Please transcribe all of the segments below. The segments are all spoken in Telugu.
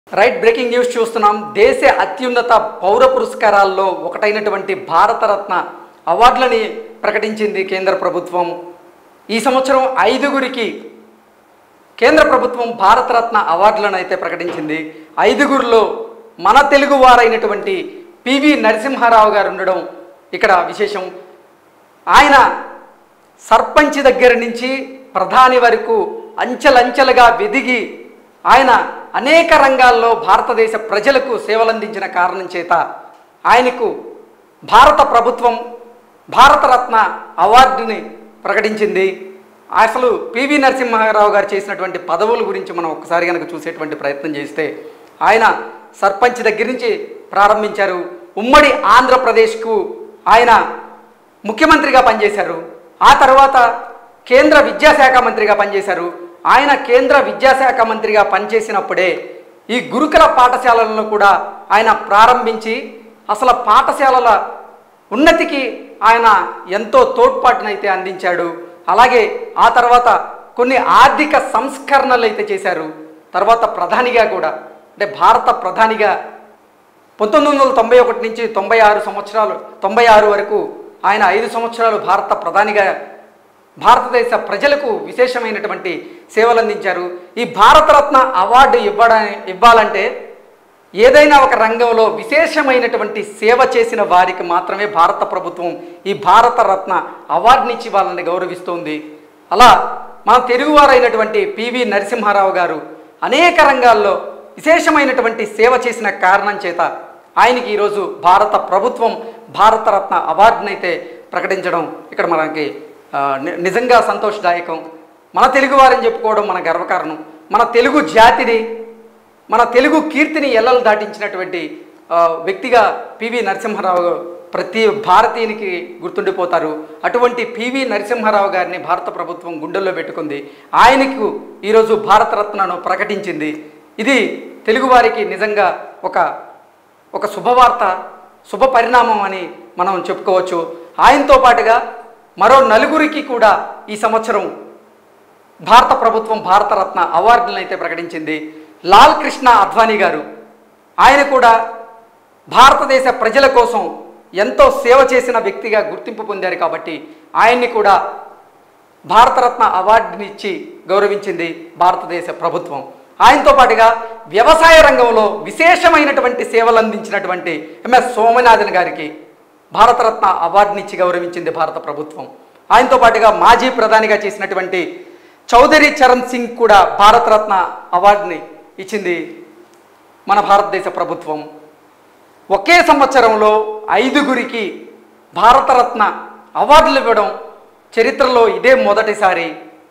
రైట్ బ్రేకింగ్ న్యూస్ చూస్తున్నాం దేశ అత్యున్నత పౌర పురస్కారాల్లో ఒకటైనటువంటి భారతరత్న అవార్డులని ప్రకటించింది కేంద్ర ప్రభుత్వం ఈ సంవత్సరం ఐదుగురికి కేంద్ర ప్రభుత్వం భారతరత్న అవార్డులను అయితే ప్రకటించింది ఐదుగురిలో మన తెలుగు వారైనటువంటి పివి నరసింహారావు గారు ఉండడం ఇక్కడ విశేషం ఆయన సర్పంచ్ దగ్గర నుంచి ప్రధాని వరకు అంచెలంచెలుగా వెదిగి ఆయన అనేక రంగాల్లో భారతదేశ ప్రజలకు సేవలందించిన కారణం చేత ఆయనకు భారత ప్రభుత్వం భారతరత్న అవార్డుని ప్రకటించింది అసలు పివి నరసింహారావు గారు చేసినటువంటి పదవుల గురించి మనం ఒకసారి కనుక చూసేటువంటి ప్రయత్నం చేస్తే ఆయన సర్పంచ్ దగ్గర నుంచి ప్రారంభించారు ఉమ్మడి ఆంధ్రప్రదేశ్కు ఆయన ముఖ్యమంత్రిగా పనిచేశారు ఆ తర్వాత కేంద్ర విద్యాశాఖ మంత్రిగా పనిచేశారు ఆయన కేంద్ర విద్యాశాఖ మంత్రిగా పనిచేసినప్పుడే ఈ గురుకుల పాఠశాలలను కూడా ఆయన ప్రారంభించి అసలు పాఠశాలల ఉన్నతికి ఆయన ఎంతో తోడ్పాటునైతే అందించాడు అలాగే ఆ తర్వాత కొన్ని ఆర్థిక సంస్కరణలు అయితే చేశారు తర్వాత ప్రధానిగా కూడా అంటే భారత ప్రధానిగా పంతొమ్మిది వందల తొంభై ఒకటి నుంచి తొంభై ఆరు సంవత్సరాలు తొంభై ఆరు వరకు ఆయన ఐదు సంవత్సరాలు భారత ప్రధానిగా భారతదేశ ప్రజలకు విశేషమైనటువంటి సేవలు అందించారు ఈ భారతరత్న అవార్డు ఇవ్వడా ఇవ్వాలంటే ఏదైనా ఒక రంగంలో విశేషమైనటువంటి సేవ చేసిన వారికి మాత్రమే భారత ప్రభుత్వం ఈ భారతరత్న అవార్డునిచ్చి వాళ్ళని గౌరవిస్తోంది అలా మన తెలుగువారైనటువంటి పివి నరసింహారావు గారు అనేక రంగాల్లో విశేషమైనటువంటి సేవ చేసిన కారణం చేత ఆయనకి ఈరోజు భారత ప్రభుత్వం భారతరత్న అవార్డునైతే ప్రకటించడం ఇక్కడ మనకి ఆ, ని- నిజంగా సంతోషదాయకం మన తెలుగువారని చెప్పుకోవడం మన గర్వకారణం మన తెలుగు జాతిని మన తెలుగు కీర్తిని ఎల్లలు దాటించినటువంటి ఆ, వ్యక్తిగా పివి నరసింహారావు ప్రతి భారతీయునికి గుర్తుండిపోతారు అటువంటి పివి నరసింహారావు గారిని భారత ప్రభుత్వం గుండెల్లో పెట్టుకుంది ఆయనకు ఈరోజు భారతరత్నను ప్రకటించింది ఇది తెలుగువారికి నిజంగా ఒక ఒక శుభవార్త శుభ పరిణామం అని మనం చెప్పుకోవచ్చు ఆయనతో పాటుగా మరో నలుగురికి కూడా ఈ సంవత్సరం భారత ప్రభుత్వం భారతరత్న అవార్డులను అయితే ప్రకటించింది లాల్ కృష్ణ అద్వానీ గారు ఆయన కూడా భారతదేశ ప్రజల కోసం ఎంతో సేవ చేసిన వ్యక్తిగా గుర్తింపు పొందారు కాబట్టి ఆయన్ని కూడా భారతరత్న అవార్డుని ఇచ్చి గౌరవించింది భారతదేశ ప్రభుత్వం ఆయనతో పాటుగా వ్యవసాయ రంగంలో విశేషమైనటువంటి సేవలు అందించినటువంటి ఎంఎస్ సోమనాథన్ గారికి భారతరత్న అవార్డునిచ్చి గౌరవించింది భారత ప్రభుత్వం ఆయనతో పాటుగా మాజీ ప్రధానిగా చేసినటువంటి చౌదరి చరణ్ సింగ్ కూడా భారతరత్న అవార్డుని ఇచ్చింది మన భారతదేశ ప్రభుత్వం ఒకే సంవత్సరంలో ఐదుగురికి భారతరత్న అవార్డులు ఇవ్వడం చరిత్రలో ఇదే మొదటిసారి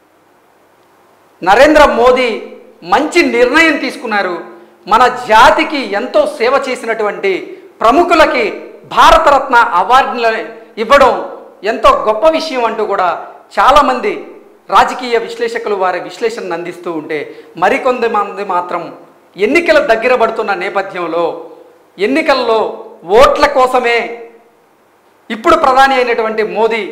నరేంద్ర మోదీ మంచి నిర్ణయం తీసుకున్నారు మన జాతికి ఎంతో సేవ చేసినటువంటి ప్రముఖులకి భారతరత్న అవార్డులు ఇవ్వడం ఎంతో గొప్ప విషయం అంటూ కూడా చాలామంది రాజకీయ విశ్లేషకులు వారి విశ్లేషణను అందిస్తూ ఉంటే మరికొంత మంది మాత్రం ఎన్నికలు దగ్గర పడుతున్న నేపథ్యంలో ఎన్నికల్లో ఓట్ల కోసమే ఇప్పుడు ప్రధాని అయినటువంటి మోదీ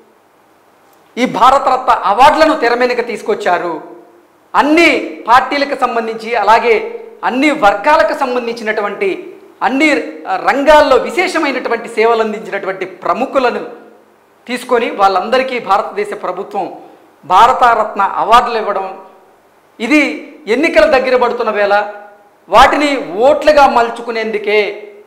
ఈ భారతరత్న అవార్డులను తెర మీదకి తీసుకొచ్చారు అన్ని పార్టీలకు సంబంధించి అలాగే అన్ని వర్గాలకు సంబంధించినటువంటి అన్ని రంగాల్లో విశేషమైనటువంటి సేవలు అందించినటువంటి ప్రముఖులను తీసుకొని వాళ్ళందరికీ భారతదేశ ప్రభుత్వం భారతరత్న అవార్డులు ఇవ్వడం ఇది ఎన్నికల దగ్గర పడుతున్న వేళ వాటిని ఓట్లుగా మలుచుకునేందుకే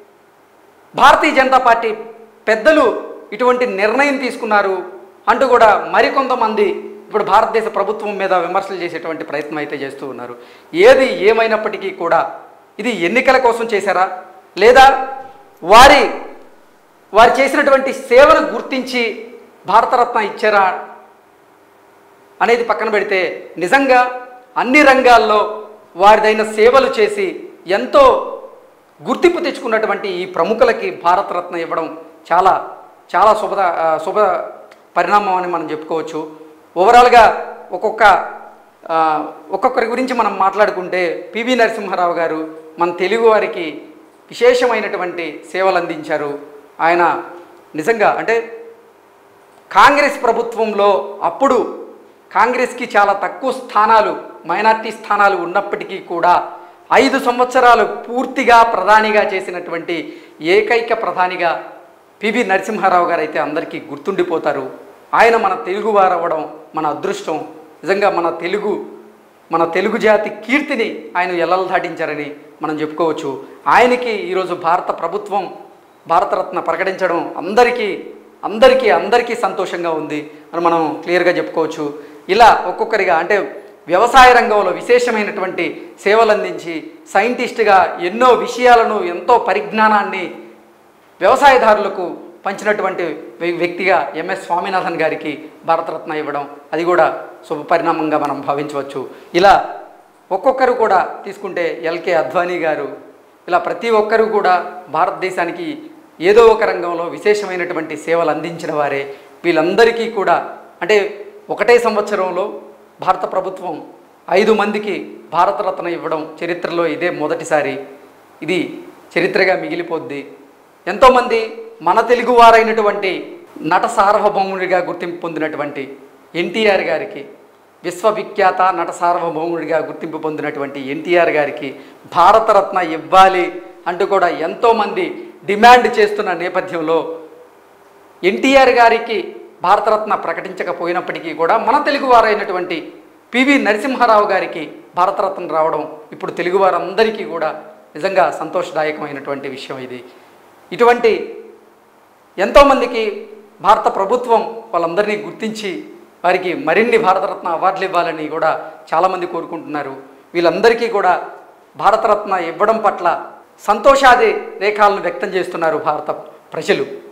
భారతీయ జనతా పార్టీ పెద్దలు ఇటువంటి నిర్ణయం తీసుకున్నారు అంటూ కూడా మరికొంతమంది ఇప్పుడు భారతదేశ ప్రభుత్వం మీద విమర్శలు చేసేటువంటి ప్రయత్నం అయితే చేస్తూ ఉన్నారు ఏది ఏమైనప్పటికీ కూడా ఇది ఎన్నికల కోసం చేశారా లేదా వారి వారు చేసినటువంటి సేవను గుర్తించి భారతరత్న ఇచ్చారా అనేది పక్కన పెడితే నిజంగా అన్ని రంగాల్లో వారిదైన సేవలు చేసి ఎంతో గుర్తింపు తెచ్చుకున్నటువంటి ఈ ప్రముఖులకి భారతరత్న ఇవ్వడం చాలా చాలా శుభ ఆ, శుభ పరిణామం అని మనం చెప్పుకోవచ్చు ఓవరాల్గా ఒక్కొక్క ఆ, ఒక్కొక్కరి గురించి మనం మాట్లాడుకుంటే పివి నరసింహారావు గారు మన తెలుగు వారికి విశేషమైనటువంటి సేవలు అందించారు ఆయన నిజంగా అంటే కాంగ్రెస్ ప్రభుత్వంలో అప్పుడు కాంగ్రెస్కి చాలా తక్కువ స్థానాలు మైనార్టీ స్థానాలు ఉన్నప్పటికీ కూడా ఐదు సంవత్సరాలు పూర్తిగా ప్రధానిగా చేసినటువంటి ఏకైక ప్రధానిగా పివి నరసింహారావు గారు అయితే అందరికీ గుర్తుండిపోతారు ఆయన మన తెలుగువారు అవ్వడం మన అదృష్టం నిజంగా మన తెలుగు మన తెలుగు జాతి కీర్తిని ఆయన ఎల్లలు దాటించారని మనం చెప్పుకోవచ్చు ఆయనకి ఈరోజు భారత ప్రభుత్వం భారతరత్న ప్రకటించడం అందరికీ అందరికీ అందరికీ సంతోషంగా ఉంది అని మనం క్లియర్గా చెప్పుకోవచ్చు ఇలా ఒక్కొక్కరిగా అంటే వ్యవసాయ రంగంలో విశేషమైనటువంటి సేవలు అందించి సైంటిస్ట్గా ఎన్నో విషయాలను ఎంతో పరిజ్ఞానాన్ని వ్యవసాయదారులకు పంచినటువంటి వ్య- వ్యక్తిగా ఎంఎస్ స్వామినాథన్ గారికి భారతరత్న ఇవ్వడం అది కూడా శుభ పరిణామంగా మనం భావించవచ్చు ఇలా ఒక్కొక్కరు కూడా తీసుకుంటే ఎల్కే అద్వానీ గారు ఇలా ప్రతి ఒక్కరు కూడా భారతదేశానికి ఏదో ఒక రంగంలో విశేషమైనటువంటి సేవలు అందించిన వారే వీళ్ళందరికీ కూడా అంటే ఒకటే సంవత్సరంలో భారత ప్రభుత్వం ఐదు మందికి భారతరత్న ఇవ్వడం చరిత్రలో ఇదే మొదటిసారి ఇది చరిత్రగా మిగిలిపోద్ది ఎంతోమంది మన తెలుగువారైనటువంటి నట సార్వభౌముడిగా గుర్తింపు పొందినటువంటి ఎన్టీఆర్ గారికి విశ్వవిఖ్యాత నట సార్వభౌముడిగా గుర్తింపు పొందినటువంటి ఎన్టీఆర్ గారికి భారతరత్న ఇవ్వాలి అంటూ కూడా ఎంతోమంది డిమాండ్ చేస్తున్న నేపథ్యంలో ఎన్టీఆర్ గారికి భారతరత్న ప్రకటించకపోయినప్పటికీ కూడా మన తెలుగువారైనటువంటి పివి నరసింహారావు గారికి భారతరత్న రావడం ఇప్పుడు తెలుగువారందరికీ కూడా నిజంగా సంతోషదాయకమైనటువంటి విషయం ఇది ఇటువంటి ఎంతోమందికి భారత ప్రభుత్వం వాళ్ళందరినీ గుర్తించి వారికి మరిన్ని భారతరత్న అవార్డులు ఇవ్వాలని కూడా చాలామంది కోరుకుంటున్నారు వీళ్ళందరికీ కూడా భారతరత్న ఇవ్వడం పట్ల సంతోషాది రేఖాలను వ్యక్తం చేస్తున్నారు భారత ప్రజలు